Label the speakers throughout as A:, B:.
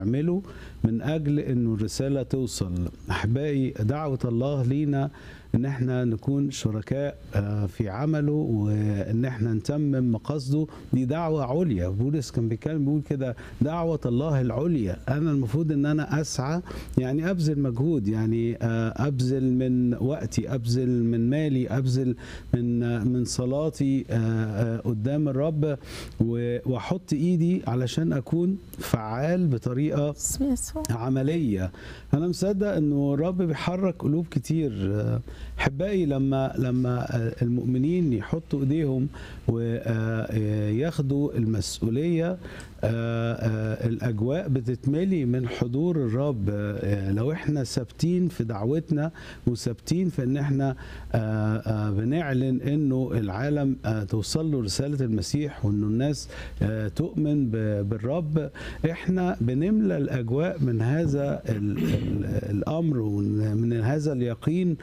A: اعمله من اجل انه الرساله توصل احبائي دعوه الله لينا ان احنا نكون شركاء آه، في عمله وان احنا نتمم مقاصده دي دعوه عليا بولس كان بيتكلم بيقول كده دعوه الله العليا انا المفروض ان انا اسعى يعني ابذل مجهود يعني آه، ابذل من وقتي ابذل من مالي ابذل من آه، من صلاتي آه، آه، قدام الرب و- واحط ايدي علشان اكون فعال بطريقه
B: اسم يسوع
A: عمليه انا مصدق انه الرب بيحرك قلوب كتير آه، احبائي لما لما آه، المؤمنين يحطوا ايديهم وياخدوا المسؤوليه آه، آه، الاجواء بتتملي من حضور الرب آه، لو احنا ثابتين في دعوتنا وثابتين في ان احنا آه، آه، بنعلن انه العالم آه، توصل له رساله المسيح وانه الناس آه، تؤمن ب- بالرب احنا بنملى الاجواء من هذا ال- ال- الامر ومن هذا اليقين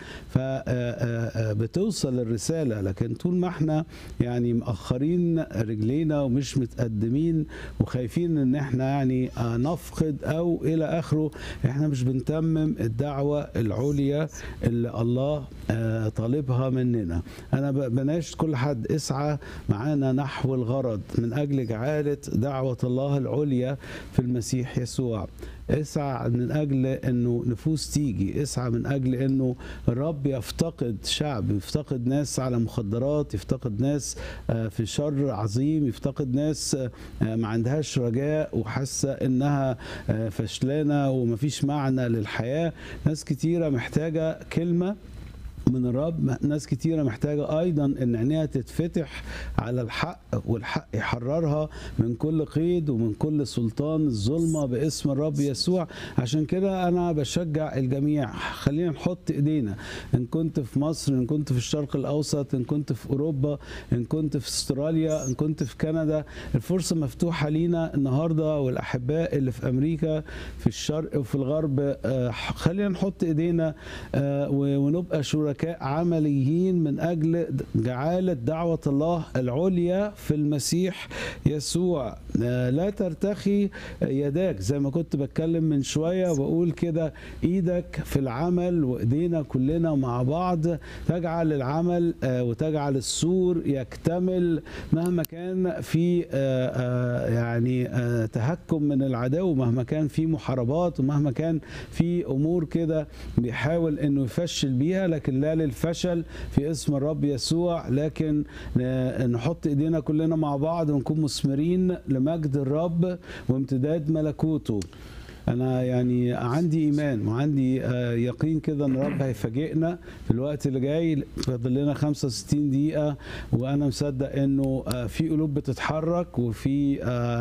A: فبتوصل الرساله لكن طول ما احنا يعني مأخرين رجلينا ومش متقدمين وخايفين ان احنا يعني آه، نفقد او الى اخره احنا مش بنتمم الدعوه العليا اللي الله آه، طالبها مننا انا ب- بناشد كل حد اسعى معانا نحو الغرض من اجل جعاله دعوه الله العليا في المسيح يسوع اسعى من اجل انه نفوس تيجي اسعى من اجل انه الرب يفتقد شعب يفتقد ناس على مخدرات يفتقد ناس آه، في شر عظيم يفتقد ناس آه، ما عندهاش رجاء وحاسه انها آه، فشلانه ومفيش معنى للحياه ناس كتيره محتاجه كلمه من الرب ناس كتيرة محتاجة أيضا أن عينيها تتفتح على الحق والحق يحررها من كل قيد ومن كل سلطان الظلمة باسم الرب يسوع عشان كده أنا بشجع الجميع خلينا نحط إيدينا إن كنت في مصر إن كنت في الشرق الأوسط إن كنت في أوروبا إن كنت في استراليا إن كنت في كندا الفرصة مفتوحة لينا النهاردة والأحباء اللي في أمريكا في الشرق وفي الغرب آه، خلينا نحط إيدينا آه، و- ونبقى شركاء عمليين من اجل جعاله دعوه الله العليا في المسيح يسوع آه، لا ترتخي يداك زي ما كنت بتكلم من شويه وبقول كده ايدك في العمل وايدينا كلنا مع بعض تجعل العمل آه، وتجعل السور يكتمل مهما كان في آه، آه، يعني آه، تهكم من العدو مهما كان في محاربات ومهما كان في امور كده بيحاول انه يفشل بيها لكن لا للفشل في اسم الرب يسوع لكن آه، نحط ايدينا كلنا مع بعض ونكون مثمرين لمجد الرب وامتداد ملكوته انا يعني عندي ايمان وعندي آه، يقين كده ان الرب هيفاجئنا في الوقت اللي جاي فاضل لنا 65 دقيقه وانا مصدق انه آه، في قلوب بتتحرك وفي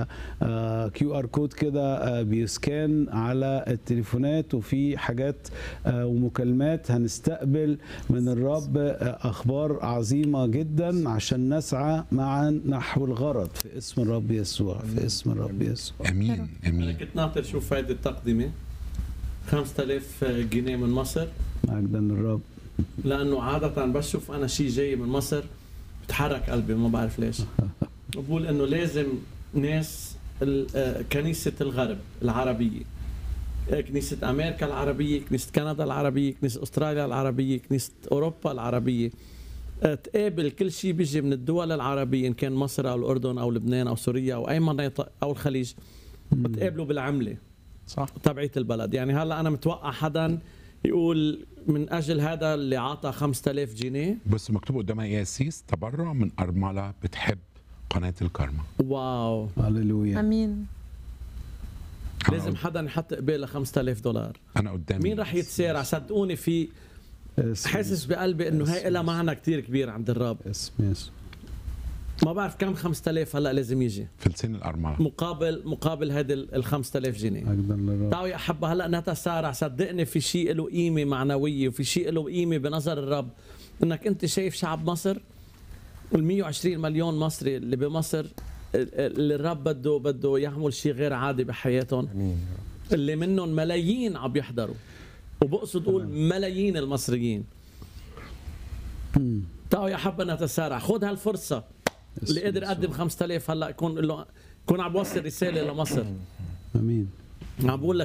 A: كيو ار كود كده آه، بيسكان على التليفونات وفي حاجات آه، ومكالمات هنستقبل من الرب آه، اخبار عظيمه جدا عشان نسعى معا نحو الغرض في اسم الرب يسوع في اسم الرب يسوع
C: امين
D: انا
C: امين
D: كنت ناطر شوف فايدة التقدمة 5000 جنيه من مصر
A: مجدا للرب
D: لانه عادة بشوف انا شيء جاي من مصر بتحرك قلبي ما بعرف ليش بقول انه لازم ناس ال- آه، كنيسة الغرب العربية آه، كنيسة أمريكا العربية كنيسة كندا العربية كنيسة أستراليا العربية كنيسة أوروبا العربية آه، تقابل كل شيء بيجي من الدول العربية إن كان مصر أو الأردن أو لبنان أو سوريا أو أي مناطق أو الخليج بتقابلوا بالعملة
C: صح
D: تبعية البلد يعني هلا أنا متوقع حدا يقول من أجل هذا اللي عطى 5000 جنيه
C: بص مكتوب قدامها ايه يا سيس تبرع من ارمله بتحب قناه الكرمة
D: واو
A: هللويا
B: امين
C: أنا
D: لازم
C: قد-
D: حدا يحط قبالة 5000 دولار
C: انا قدامي
D: مين رح يتسارع صدقوني في
A: اسم
D: حاسس بقلبي انه هي لها معنى كتير كبير عند الرب
A: اسم يسوع
D: ما بعرف كم 5000 هلا لازم يجي
C: فلسين الارمله
D: مقابل مقابل هذه ال 5000 جنيه
A: مجدا للرب
D: تعالوا يا احبه هلا نتسارع صدقني في شيء له قيمه معنويه وفي شيء له قيمه بنظر الرب انك انت شايف شعب مصر وال 120 مليون مصري اللي بمصر اللي الرب بده بده يعمل شيء غير عادي بحياتهم اللي منهم ملايين عم يحضروا وبقصد اقول ملايين المصريين تعالوا يا حبة نتسارع خذ هالفرصة اللي قدر يقدم 5000 هلا يكون له يكون عم بوصل رسالة لمصر
A: امين
D: عم بقول